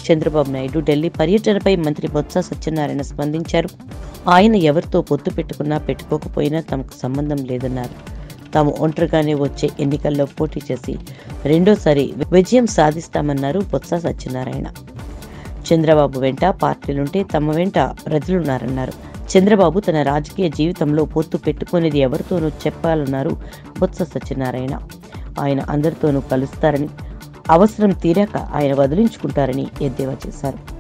చంద్రబాబు నాయుడు ఢిల్లీ పర్యటనపై మంత్రి బొత్స సత్యనారాయణ స్పందించారు ఆయన ఎవరితో పొత్తు పెట్టుకున్నా పెట్టుకోకపోయినా తమకు సంబంధం లేదన్నారు తాము ఒంటరిగానే వచ్చే ఎన్నికల్లో పోటీ చేసి రెండోసారి విజయం సాధిస్తామన్నారు బొత్స సత్యనారాయణ చంద్రబాబు వెంట పార్టీలుంటే తమ వెంట ప్రజలున్నారన్నారు చంద్రబాబు తన రాజకీయ జీవితంలో పొత్తు పెట్టుకునేది ఎవరితోనూ చెప్పాలన్నారు బొత్స సత్యనారాయణ ఆయన అందరితోనూ కలుస్తారని అవసరం తీరాక ఆయన వదిలించుకుంటారని ఎద్దేవా చేశారు